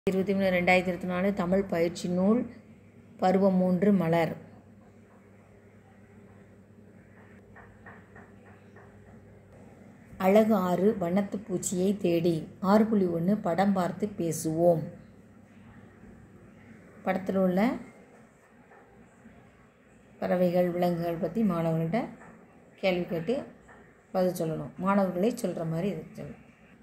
இருபத்தி மூணு ரெண்டாயிரத்தி இருபத்தி நாலு தமிழ் பயிற்சி நூல் பருவம் மூன்று மலர் அழகு ஆறு வண்ணத்து பூச்சியை தேடி ஆறு புள்ளி ஒன்று படம் பார்த்து பேசுவோம் படத்தில் உள்ள பறவைகள் விலங்குகள் பற்றி மாணவர்கள்ட்ட கேள்வி கேட்டு பதில் சொல்லணும் மாணவர்களே சொல்கிற மாதிரி இது சொல்லணும்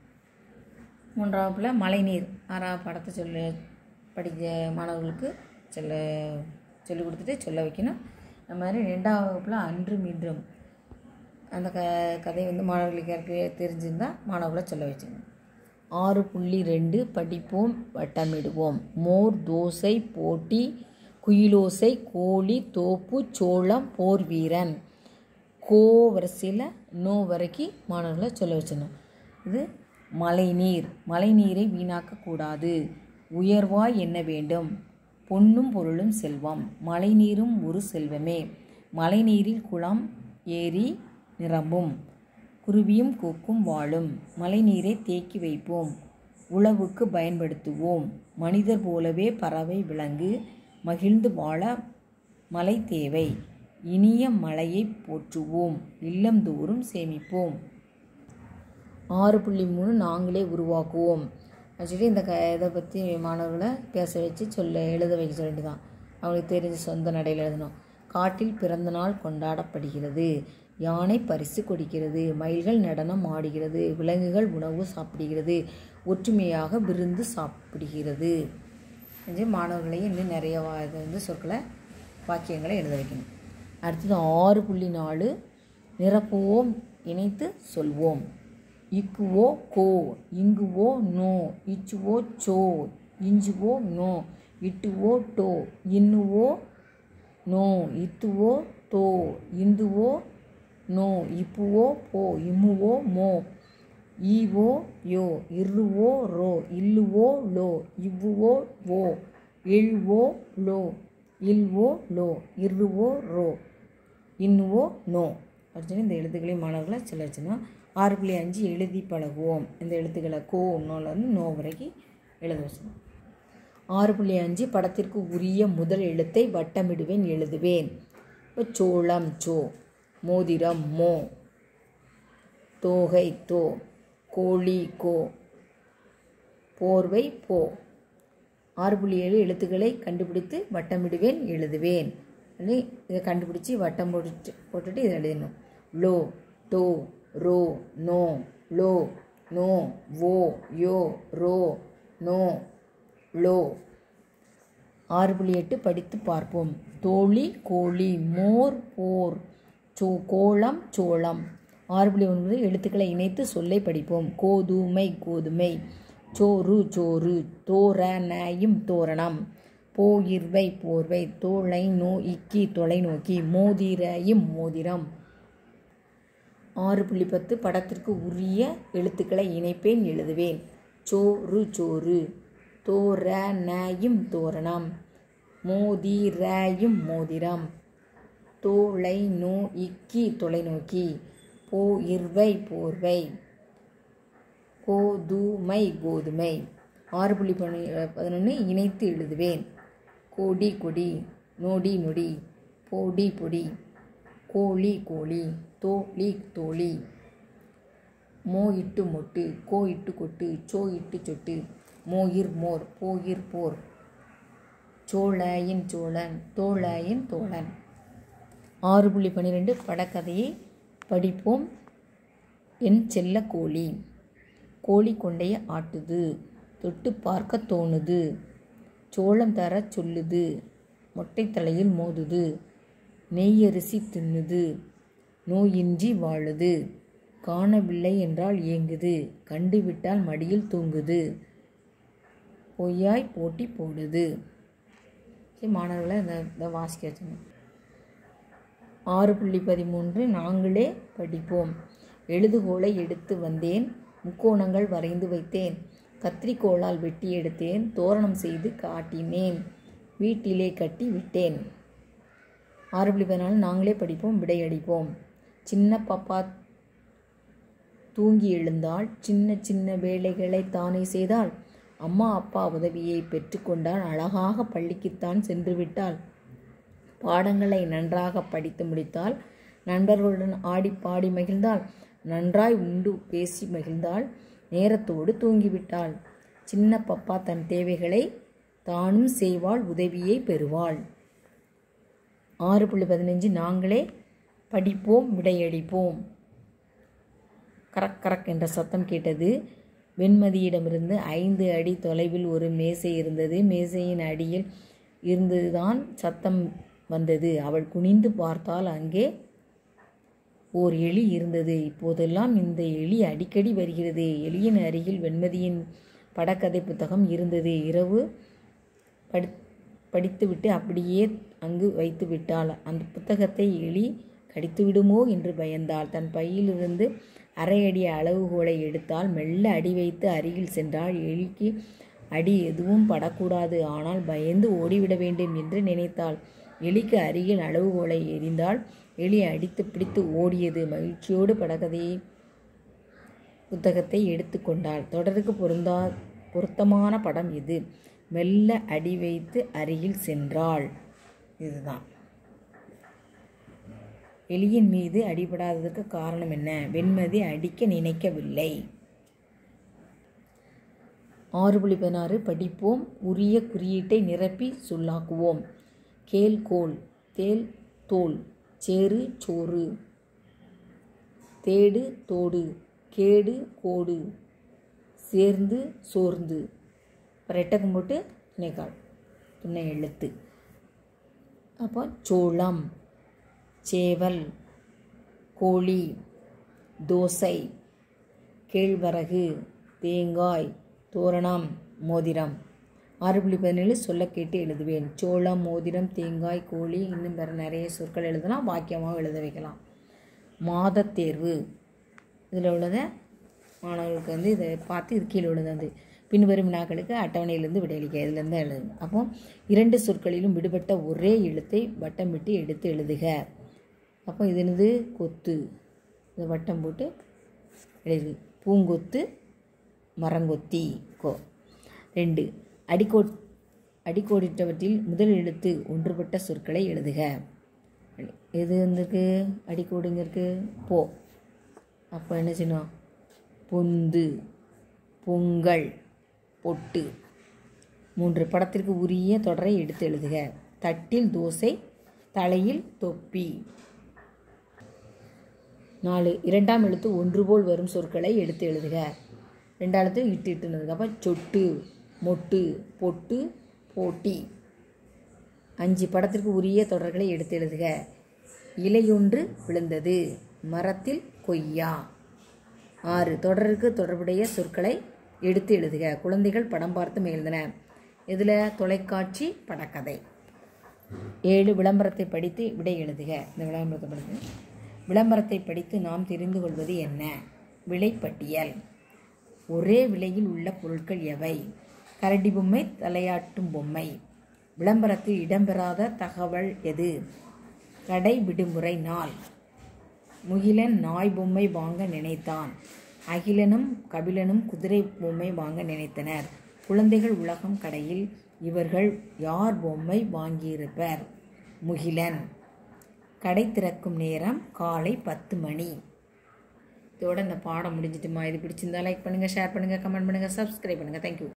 மூன்றாவதுல மழைநீர் ஆறாவது படத்தை சொல்ல படிக்க மாணவர்களுக்கு சொல்ல சொல்லிக் கொடுத்துட்டு சொல்ல வைக்கணும் அது மாதிரி ரெண்டாவது வகுப்பில் அன்று மீண்டும் அந்த க கதை வந்து மாணவர்களுக்கு ஏற்கனவே தெரிஞ்சிருந்தால் மாணவர்களை சொல்ல வச்சுக்கணும் ஆறு புள்ளி ரெண்டு படிப்போம் வட்டமிடுவோம் மோர் தோசை போட்டி குயிலோசை கோழி தோப்பு சோளம் போர் வீரன் கோ வரிசையில் நோ வரைக்கும் மாணவர்களை சொல்ல வச்சிடணும் இது மழைநீர் மழைநீரை வீணாக்கக்கூடாது உயர்வாய் என்ன வேண்டும் பொன்னும் பொருளும் செல்வம் மழைநீரும் ஒரு செல்வமே மழைநீரில் குளம் ஏரி நிரம்பும் குருவியும் கொக்கும் வாழும் மழைநீரை தேக்கி வைப்போம் உழவுக்கு பயன்படுத்துவோம் மனிதர் போலவே பறவை விலங்கு மகிழ்ந்து வாழ மழை தேவை இனிய மழையை போற்றுவோம் இல்லந்தோறும் சேமிப்போம் ஆறு புள்ளி மூணு நாங்களே உருவாக்குவோம் ஆக்சுவலி இந்த க இதை பற்றி மாணவர்களை பேச வச்சு சொல்ல எழுத வைக்க சொல்லிட்டு தான் அவங்களுக்கு தெரிஞ்ச சொந்த நடையில் எழுதணும் காட்டில் பிறந்த நாள் கொண்டாடப்படுகிறது யானை பரிசு கொடுக்கிறது மயில்கள் நடனம் ஆடுகிறது விலங்குகள் உணவு சாப்பிடுகிறது ஒற்றுமையாக விருந்து சாப்பிடுகிறது என்று மாணவர்களையும் இன்னும் நிறைய வா இது வந்து சொற்களை வாக்கியங்களை எழுத வைக்கணும் அடுத்தது ஆறு புள்ளி நாலு நிரப்புவோம் இணைத்து சொல்வோம் இக்குவோ கோ இங்குவோ நோ இச்சுவோ சோ இஞ்சுவோ நோ இட்டுவோ டோ இன்னுவோ நோ இத்துவோ தோ இந்துவோ நோ இப்புவோ போ இம்முவோ மோ ஈவோ யோ இருவோ ரோ இல்லுவோ லோ இவ்வுவோ ஓ இழ்வோ லோ இல்வோ லோ இருவோ ரோ இன்னுவோ நோ அப்படின்னு இந்த எழுத்துக்களையும் மாணவர்களை சொல்ல வச்சுனா ஆறு புள்ளி அஞ்சு எழுதி பழகுவோம் இந்த எழுத்துக்களை கோ நோலேருந்து நோ வரைக்கும் எழுத வச்சுக்கணும் ஆறு புள்ளி அஞ்சு படத்திற்கு உரிய முதல் எழுத்தை வட்டமிடுவேன் எழுதுவேன் இப்போ சோளம் சோ மோதிரம் மோ தோகை தோ கோழி கோ போர்வை போ ஆறு புள்ளி ஏழு எழுத்துக்களை கண்டுபிடித்து வட்டமிடுவேன் எழுதுவேன் இதை கண்டுபிடிச்சி வட்டம் போட்டுட்டு போட்டுட்டு இதை எழுதணும் லோ டோ ரோ நோ லோ நோ ஓ யோ ரோ நோ லோ ஆறு புள்ளி எட்டு படித்து பார்ப்போம் தோழி கோழி மோர் போர் சோ கோளம் சோளம் ஆறு புள்ளி ஒன்பது எழுத்துக்களை இணைத்து சொல்லை படிப்போம் கோதுமை கோதுமை சோறு சோறு தோரணயும் தோரணம் போயிர்வை போர்வை தோளை நோ இக்கி தொலைநோக்கி மோதிரையும் மோதிரம் ஆறு புள்ளி பத்து படத்திற்கு உரிய எழுத்துக்களை இணைப்பேன் எழுதுவேன் சோறு சோறு தோரணயும் தோரணம் மோதிரையும் மோதிரம் தோளை நோ இக்கி தொலைநோக்கி போயிர்வை போர்வை கோதுமை கோதுமை ஆறு புள்ளி பதினொன்று இணைத்து எழுதுவேன் கோடி கொடி நொடி நொடி போடி பொடி கோழி கோழி தோழி தோழி மோ இட்டு மொட்டு கோ இட்டு கொட்டு சோ இட்டு சொட்டு மோயிர் மோர் போயிர் போர் சோழயின் சோழன் தோழயின் தோழன் ஆறு புள்ளி பன்னிரெண்டு படக்கதையை படிப்போம் என் செல்ல கோழி கோழி கொண்டைய ஆட்டுது தொட்டு பார்க்க தோணுது சோளம் தர சொல்லுது மொட்டை தலையில் மோதுது நெய்யரிசி தின்னுது நோயின்றி வாழுது காணவில்லை என்றால் ஏங்குது கண்டுவிட்டால் மடியில் தூங்குது பொய்யாய் போட்டி போடுது சரி மாணவர்களை இந்த இதை வாசிக்க வச்சுங்க ஆறு புள்ளி பதிமூன்று நாங்களே படிப்போம் எழுதுகோலை எடுத்து வந்தேன் முக்கோணங்கள் வரைந்து வைத்தேன் கத்திரிக்கோளால் வெட்டி எடுத்தேன் தோரணம் செய்து காட்டினேன் வீட்டிலே கட்டி விட்டேன் ஆறு புள்ளி பதினாலு நாங்களே படிப்போம் விடையடிப்போம் சின்ன பாப்பா தூங்கி எழுந்தால் சின்ன சின்ன வேலைகளை தானே செய்தால் அம்மா அப்பா உதவியை பெற்றுக்கொண்டால் அழகாக பள்ளிக்குத்தான் சென்று விட்டாள் பாடங்களை நன்றாக படித்து முடித்தால் நண்பர்களுடன் ஆடி பாடி மகிழ்ந்தாள் நன்றாய் உண்டு பேசி மகிழ்ந்தாள் நேரத்தோடு தூங்கிவிட்டாள் சின்ன பப்பா தன் தேவைகளை தானும் செய்வாள் உதவியை பெறுவாள் ஆறு புள்ளி பதினஞ்சு நாங்களே படிப்போம் விடையடிப்போம் கரக் கரக் என்ற சத்தம் கேட்டது வெண்மதியிடமிருந்து ஐந்து அடி தொலைவில் ஒரு மேசை இருந்தது மேசையின் அடியில் இருந்ததுதான் சத்தம் வந்தது அவள் குனிந்து பார்த்தால் அங்கே ஓர் எலி இருந்தது இப்போதெல்லாம் இந்த எலி அடிக்கடி வருகிறது எலியின் அருகில் வெண்மதியின் படக்கதை புத்தகம் இருந்தது இரவு படி படித்துவிட்டு அப்படியே அங்கு வைத்து விட்டாள் அந்த புத்தகத்தை எலி கடித்து விடுமோ என்று பயந்தாள் தன் பையிலிருந்து அரை அடி அளவுகோலை எடுத்தால் மெல்ல அடி வைத்து அருகில் சென்றால் எலிக்கு அடி எதுவும் படக்கூடாது ஆனால் பயந்து ஓடிவிட வேண்டும் என்று நினைத்தாள் எலிக்கு அருகில் அளவுகோலை எறிந்தால் எலி அடித்து பிடித்து ஓடியது மகிழ்ச்சியோடு படகதையை புத்தகத்தை எடுத்துக்கொண்டாள் தொடருக்கு பொருந்தா பொருத்தமான படம் இது மெல்ல அடி வைத்து அருகில் சென்றாள் இதுதான் எலியின் மீது அடிபடாததற்கு காரணம் என்ன வெண்மதி அடிக்க நினைக்கவில்லை ஆறு புள்ளி பதினாறு படிப்போம் உரிய குறியீட்டை நிரப்பி சொல்லாக்குவோம் கேல் கோல் தேல் தோல் சேறு சோறு தேடு தோடு கேடு கோடு சேர்ந்து சோர்ந்து ரெட்டகம் போட்டு துணைக்கால் துணை எழுத்து அப்போ சோளம் சேவல் கோழி தோசை கேழ்வரகு தேங்காய் தோரணம் மோதிரம் ஆறு புள்ளி பதினேழு சொல்ல கேட்டு எழுதுவேன் சோளம் மோதிரம் தேங்காய் கோழி இன்னும் வேறு நிறைய சொற்கள் எழுதலாம் வாக்கியமாக எழுத வைக்கலாம் மாதத் தேர்வு இதில் உள்ளதை மாணவர்களுக்கு வந்து இதை பார்த்து இது கீழே உள்ளது வந்து பின்வரும் வினாக்களுக்கு அட்டவணையிலிருந்து விடையளிக்க இதிலேருந்து எழுது அப்போ இரண்டு சொற்களிலும் விடுபட்ட ஒரே எழுத்தை வட்டமிட்டு எடுத்து எழுதுக அப்போ இது என்னது கொத்து இதை வட்டம் போட்டு எழுது பூங்கொத்து மரங்கொத்தி கோ ரெண்டு அடிக்கோ அடிக்கோடிட்டவற்றில் முதல் எழுத்து ஒன்றுபட்ட சொற்களை எழுதுக எது வந்துருக்கு அடிக்கோடுங்க இருக்கு போ அப்போ என்ன செய்யணும் பொந்து பொங்கல் பொட்டு மூன்று படத்திற்கு உரிய தொடரை எடுத்து எழுதுக தட்டில் தோசை தலையில் தொப்பி நாலு இரண்டாம் எழுத்து ஒன்று போல் வரும் சொற்களை எடுத்து எழுதுக ரெண்டாம் எழுத்து இட்டு இட்டுனதுக்கு அப்போ சொட்டு மொட்டு பொட்டு போட்டி அஞ்சு படத்திற்கு உரிய தொடர்களை எடுத்து எழுதுக இலையொன்று விழுந்தது மரத்தில் கொய்யா ஆறு தொடருக்கு தொடர்புடைய சொற்களை எடுத்து எழுதுக குழந்தைகள் படம் பார்த்து மகிழ்ந்தன இதில் தொலைக்காட்சி படக்கதை ஏழு விளம்பரத்தை படித்து விடை எழுதுக இந்த விளம்பரத்தை படித்து விளம்பரத்தை படித்து நாம் தெரிந்து கொள்வது என்ன விலைப்பட்டியல் ஒரே விலையில் உள்ள பொருட்கள் எவை கரடி பொம்மை தலையாட்டும் பொம்மை விளம்பரத்தில் இடம்பெறாத தகவல் எது கடை விடுமுறை நாள் முகிலன் நாய் பொம்மை வாங்க நினைத்தான் அகிலனும் கபிலனும் குதிரை பொம்மை வாங்க நினைத்தனர் குழந்தைகள் உலகம் கடையில் இவர்கள் யார் பொம்மை வாங்கியிருப்பர் முகிலன் கடை திறக்கும் நேரம் காலை பத்து மணி இதோட இந்த பாடம் முடிஞ்சிட்டுமா இது பிடிச்சிருந்தா லைக் பண்ணுங்கள் ஷேர் பண்ணுங்கள் கமெண்ட் பண்ணுங்கள் சப்ஸ்கிரைப் பண்ணுங்கள் தேங்க்யூ